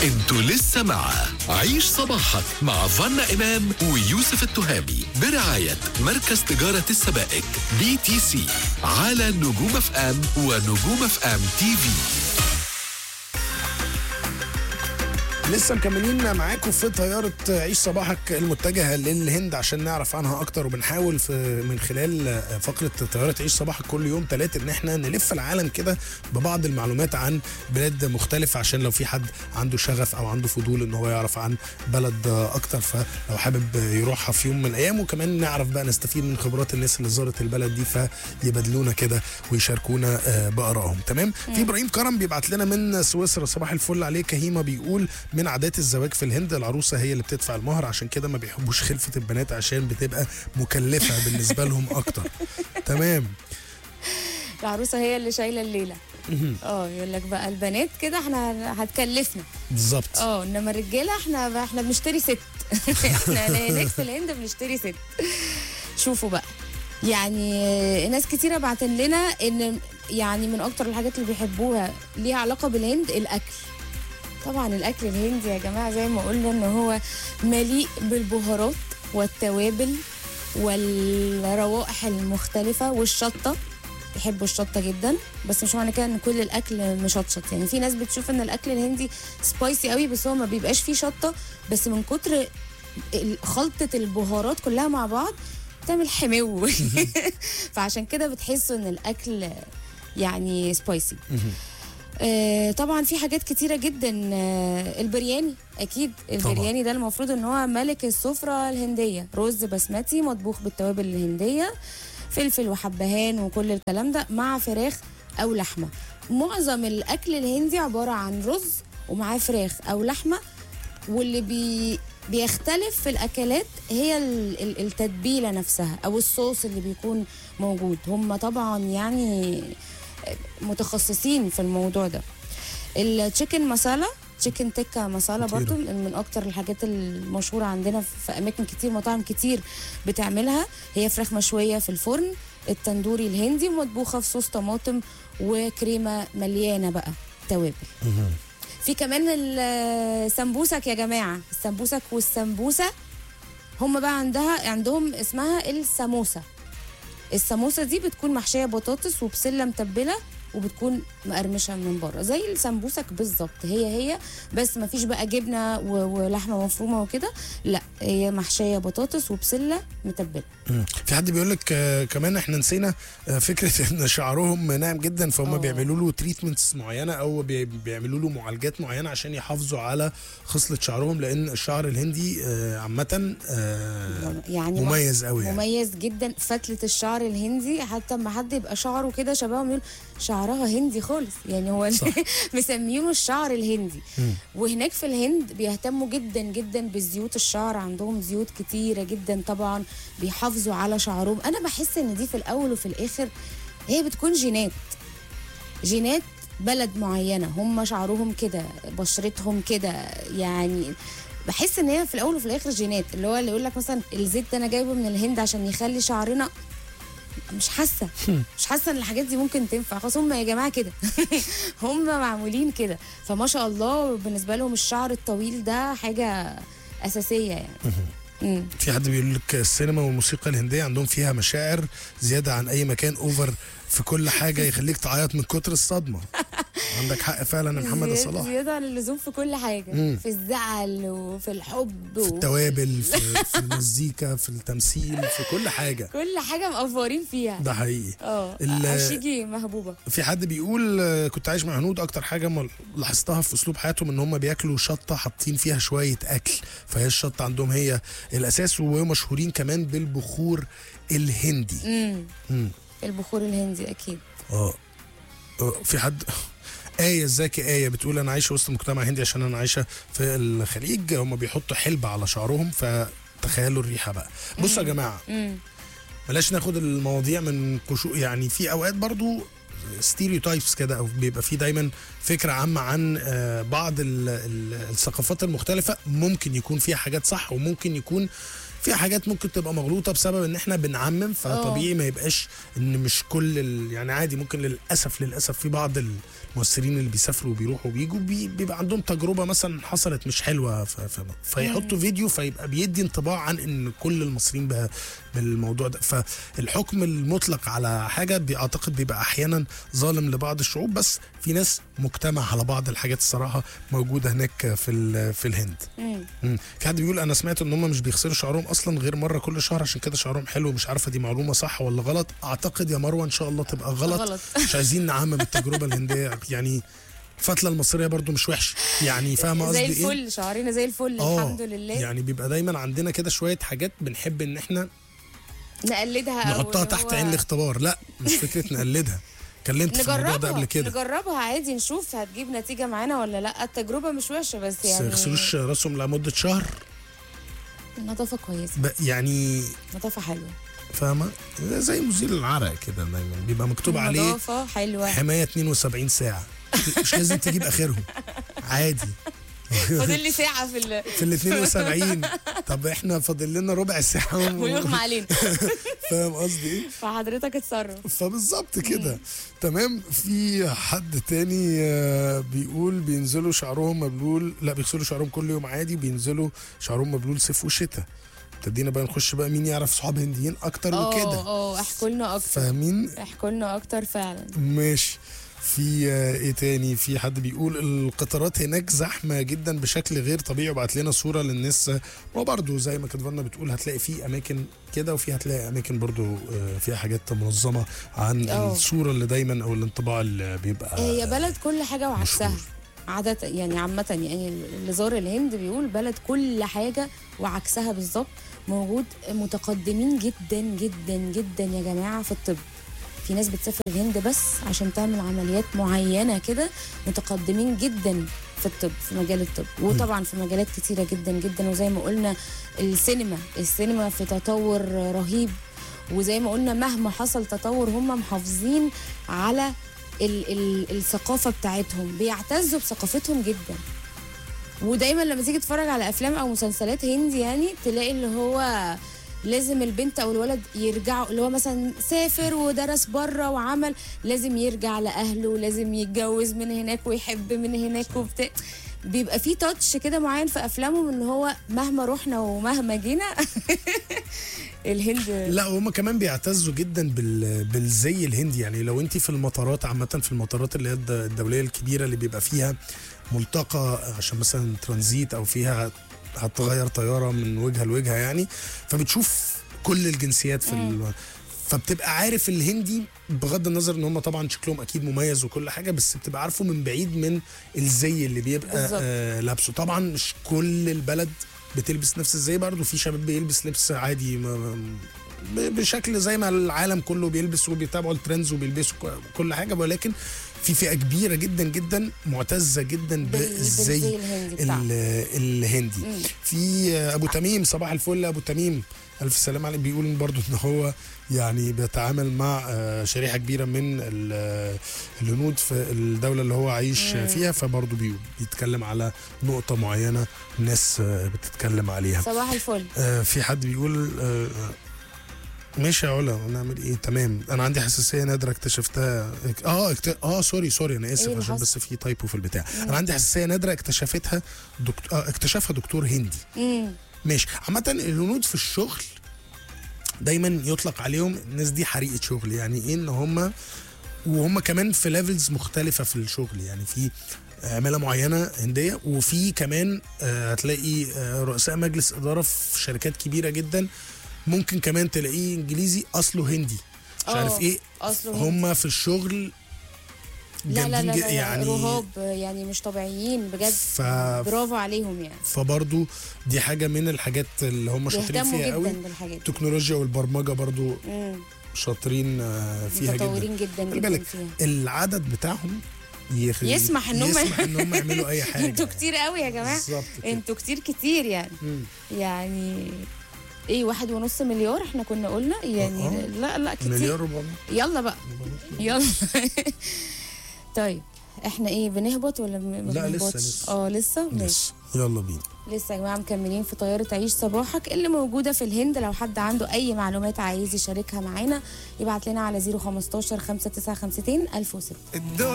انتوا لسه مع عيش صباحك مع فنا إمام ويوسف التهامي برعاية مركز تجارة السبائك بي تي سي على نجوم اف ام ونجوم اف ام تي في لسه مكملين معاكم في طيارة عيش صباحك المتجهة للهند عشان نعرف عنها أكتر وبنحاول في من خلال فقرة طيارة عيش صباحك كل يوم ثلاثة إن احنا نلف العالم كده ببعض المعلومات عن بلاد مختلفة عشان لو في حد عنده شغف أو عنده فضول إن هو يعرف عن بلد أكتر فلو حابب يروحها في يوم من الأيام وكمان نعرف بقى نستفيد من خبرات الناس اللي زارت البلد دي فيبادلونا كده ويشاركونا آه، بآرائهم تمام في إبراهيم كرم بيبعت لنا من سويسرا صباح الفل عليك كهيمة بيقول من عادات الزواج في الهند العروسه هي اللي بتدفع المهر عشان كده ما بيحبوش خلفه البنات عشان بتبقى مكلفه بالنسبه لهم اكتر تمام العروسه هي اللي شايله الليله اه يقول لك بقى البنات كده احنا هتكلفنا بالظبط اه انما الرجاله احنا احنا بنشتري ست احنا هناك في الهند بنشتري ست شوفوا بقى يعني ناس كتيره بعتن لنا ان يعني من اكتر الحاجات اللي بيحبوها ليها علاقه بالهند الاكل طبعا الاكل الهندي يا جماعه زي ما قلنا ان هو مليء بالبهارات والتوابل والروائح المختلفه والشطه بيحبوا الشطه جدا بس مش معنى كده ان كل الاكل مشطشط يعني في ناس بتشوف ان الاكل الهندي سبايسي قوي بس هو ما بيبقاش فيه شطه بس من كتر ال- خلطه البهارات كلها مع بعض بتعمل حمو فعشان كده بتحسوا ان الاكل يعني سبايسي آه، طبعا في حاجات كتيرة جدا آه، البرياني أكيد البرياني ده المفروض إن هو ملك السفرة الهندية رز بسمتي مطبوخ بالتوابل الهندية فلفل وحبهان وكل الكلام ده مع فراخ أو لحمة معظم الأكل الهندي عبارة عن رز ومعاه فراخ أو لحمة واللي بي بيختلف في الاكلات هي ال- ال- التتبيله نفسها او الصوص اللي بيكون موجود هم طبعا يعني متخصصين في الموضوع ده التشيكن مسالة تشيكن تكا مسالة خطيرة. برضو من اكتر الحاجات المشهورة عندنا في اماكن كتير مطاعم كتير بتعملها هي فراخ مشوية في الفرن التندوري الهندي ومطبوخة في صوص طماطم وكريمة مليانة بقى توابل في كمان السمبوسك يا جماعة السمبوسك والسمبوسة هم بقى عندها عندهم اسمها السموسة السموسة دي بتكون محشية بطاطس وبسلة متبلة وبتكون مقرمشة من بره زي السمبوسك بالظبط هي هي بس ما فيش بقى جبنة و- ولحمة مفرومة وكده لا هي محشية بطاطس وبسلة متبلة مم. في حد بيقول لك آه، كمان احنا نسينا آه، فكره ان شعرهم ناعم جدا فهم آه. بيعملوا له تريتمنتس معينه او بي- بيعملوا له معالجات معينه عشان يحافظوا على خصله شعرهم لان الشعر الهندي آه، عامه آه، يعني مميز قوي يعني مميز جدا فتلة الشعر الهندي حتى ما حد يبقى شعره كده شبههم يقول شعرها هندي خالص يعني هو صح. مسمينه الشعر الهندي مم. وهناك في الهند بيهتموا جدا جدا بزيوت الشعر عندهم زيوت كتيرة جدا طبعا بيحافظوا على شعرهم انا بحس ان دي في الاول وفي الاخر هي بتكون جينات جينات بلد معينة هم شعرهم كده بشرتهم كده يعني بحس ان هي في الاول وفي الاخر جينات اللي هو اللي يقول لك مثلا الزيت ده انا جايبه من الهند عشان يخلي شعرنا مش حاسه مش حاسه ان الحاجات دي ممكن تنفع خلاص هم يا جماعه كده هم معمولين كده فما شاء الله بالنسبه لهم الشعر الطويل ده حاجه اساسيه يعني مم. في حد بيقول لك السينما والموسيقى الهنديه عندهم فيها مشاعر زياده عن اي مكان اوفر في كل حاجه يخليك تعيط من كتر الصدمه عندك حق فعلا يا محمد زيادة- صلاح زياده عن اللزوم في كل حاجه مم. في الزعل وفي الحب في و- التوابل في, في المزيكا في التمثيل في كل حاجه كل حاجه مقفورين فيها ده حقيقي اه ال- عشيجي محبوبه في حد بيقول آه، كنت عايش مع هنود اكتر حاجه ما لاحظتها في اسلوب حياتهم ان هم بياكلوا شطه حاطين فيها شويه اكل فهي الشطه عندهم هي الاساس ومشهورين كمان بالبخور الهندي امم مم. البخور الهندي اكيد اه آه، في حد آية ازيك يا آية بتقول أنا عايشة وسط مجتمع هندي عشان أنا عايشة في الخليج هم بيحطوا حلبة على شعرهم فتخيلوا الريحة بقى بصوا يا جماعة امم بلاش ناخد المواضيع من قشو يعني في اوقات برضو ستيريوتايبس كده او بيبقى في دايما فكره عامه عن آه، بعض ال- ال- الثقافات المختلفه ممكن يكون فيها حاجات صح وممكن يكون فيها حاجات ممكن تبقى مغلوطه بسبب ان احنا بنعمم فطبيعي ما يبقاش ان مش كل ال... يعني عادي ممكن للاسف للاسف في بعض الممثلين اللي بيسافروا وبيروحوا وبيجوا بي... بيبقى عندهم تجربه مثلا حصلت مش حلوه ف... ف... فيحطوا فيديو فيبقى بيدي انطباع عن ان كل المصريين بها بالموضوع ده فالحكم المطلق على حاجه بيعتقد بيبقى احيانا ظالم لبعض الشعوب بس في ناس مجتمع على بعض الحاجات الصراحه موجوده هناك في ال... في الهند مم. مم. في حد بيقول انا سمعت ان هم مش بيغسلوا شعرهم اصلا غير مره كل شهر عشان كده شعرهم حلو مش عارفه دي معلومه صح ولا غلط اعتقد يا مروه ان شاء الله تبقى غلط, غلط. مش عايزين نعمم التجربه الهنديه يعني الفتله المصريه برضو مش وحش يعني فاهمه زي قصدي ايه الفل شعرنا زي الفل آه، الحمد لله يعني بيبقى دايما عندنا كده شويه حاجات بنحب ان احنا نقلدها أو نحطها اللي تحت هو عين الاختبار لا مش فكره نقلدها اتكلمت في الموضوع ده قبل نجربها كده نجربها عادي نشوف هتجيب نتيجة معانا ولا لا التجربة مش وحشة بس بس يعني يغسلوش راسهم لمده شهر نظافة كويسة ب- يعني نظافة حلوة فاهمه زي مزيل العرق كده دايما بيبقى مكتوب عليه نظافة حلوة حمايه 72 ساعه مش لازم تجيب اخرهم عادي فاضل لي ساعة في ال... في ال 72 طب احنا فاضل لنا ربع ساعه ويغمى علينا فاهم قصدي ايه فحضرتك اتصرف فبالظبط كده تمام في حد تاني آه، بيقول بينزلوا شعرهم مبلول لا بيغسلوا شعرهم كل يوم عادي بينزلوا شعرهم مبلول صيف وشتاء ابتدينا بقى نخش بقى مين يعرف صحاب هنديين اكتر اه وكده اه احكوا لنا اكتر فاهمين احكوا لنا اكتر فعلا ماشي في آه، ايه تاني في حد بيقول القطارات هناك زحمه جدا بشكل غير طبيعي وبعت لنا صوره للناس وبرده زي ما كانت فانا بتقول هتلاقي في اماكن كده وفي هتلاقي اماكن برضو آه، فيها حاجات منظمه عن أوه. الصوره اللي دايما او الانطباع اللي بيبقى هي بلد كل حاجة وعكسها مشهور. عادة يعني عامة يعني اللي زار الهند بيقول بلد كل حاجة وعكسها بالظبط موجود متقدمين جدا جدا جدا يا جماعة في الطب في ناس بتسافر الهند بس عشان تعمل عمليات معينة كده متقدمين جدا في الطب في مجال الطب وطبعا في مجالات كتيرة جدا جدا وزي ما قلنا السينما السينما في تطور رهيب وزي ما قلنا مهما حصل تطور هم محافظين على ال ال الثقافه بتاعتهم بيعتزوا بثقافتهم جدا ودايما لما تيجي تتفرج على افلام او مسلسلات هندي يعني تلاقي اللي هو لازم البنت او الولد يرجعوا اللي هو مثلا سافر ودرس بره وعمل لازم يرجع لاهله لازم يتجوز من هناك ويحب من هناك وبتاع بيبقى في تاتش كده معين في افلامهم ان هو مهما رحنا ومهما جينا الهند لا وهم كمان بيعتزوا جدا بال... بالزي الهندي يعني لو انت في المطارات عامه في المطارات اللي هي الد- الدوليه الكبيره اللي بيبقى فيها ملتقى عشان مثلا ترانزيت او فيها هتغير طياره من وجهه لوجهه يعني فبتشوف كل الجنسيات في ال... فبتبقى عارف الهندي بغض النظر ان هم طبعا شكلهم اكيد مميز وكل حاجه بس بتبقى عارفه من بعيد من الزي اللي بيبقى بالظبط. آه لابسه طبعا مش كل البلد بتلبس نفس الزي برضه في شباب بيلبس لبس عادي ما ما- ب- بشكل زي ما العالم كله بيلبس وبيتابعوا الترندز وبيلبسوا ك- كل حاجه ولكن في فئه كبيره جدا جدا معتزه جدا بال- بالزي بالزي الهندي بتاعهم. ال- الهندي في ابو تميم صباح الفل ابو تميم الف سلام عليك بيقول برضو ان هو يعني بيتعامل مع آه، شريحه كبيره من ال- الهنود في الدوله اللي هو عايش فيها فبرضو بي- بيتكلم على نقطه معينه الناس آه، بتتكلم عليها صباح الفل آه، في حد بيقول آه، ماشي يا علا نعمل ايه تمام انا عندي حساسيه نادره اكتشفتها اه اكت... اه سوري سوري انا إيه اسف اللي عشان حصل؟ بس في تايبو في البتاع انا عندي حساسيه نادره اكتشفتها دكتور آه اكتشفها دكتور هندي مم. ماشي عامه الهنود في الشغل دايما يطلق عليهم الناس دي حريقه شغل يعني ايه ان هم وهم كمان في ليفلز مختلفه في الشغل يعني في عماله معينه هنديه وفي كمان آه، هتلاقي آه، رؤساء مجلس اداره في شركات كبيره جدا ممكن كمان تلاقيه انجليزي اصله هندي مش آه، عارف ايه أصله هم في الشغل لا لا لا, جامدين لا, جد- لا يعني رهاب يعني مش طبيعيين بجد ف... برافو عليهم يعني فبرضو دي حاجه من الحاجات اللي هم شاطرين بيهتموا فيها جدا قوي بالحاجات دي التكنولوجيا والبرمجه برضو مم. شاطرين آه، فيها جدا متطورين جدا خلي جدا بالك فيها العدد بتاعهم يخ... يسمح إن هم- يسمح ان هم يعملوا اي حاجه انتوا كتير قوي يا جماعه بالظبط كده. انتوا كتير كتير يعني مم. يعني ايه واحد ونص مليار احنا كنا قلنا يعني آه. لا لا كتير مليار ربع يلا بقى يلا طيب احنا ايه بنهبط ولا ما لا، لسه- بنهبطش؟ لسه. اه لسه ماشي لسه يلا بينا لسه يا جماعه مكملين في طياره عيش صباحك اللي موجوده في الهند لو حد عنده اي معلومات عايز يشاركها معانا يبعت لنا على 015 595 1006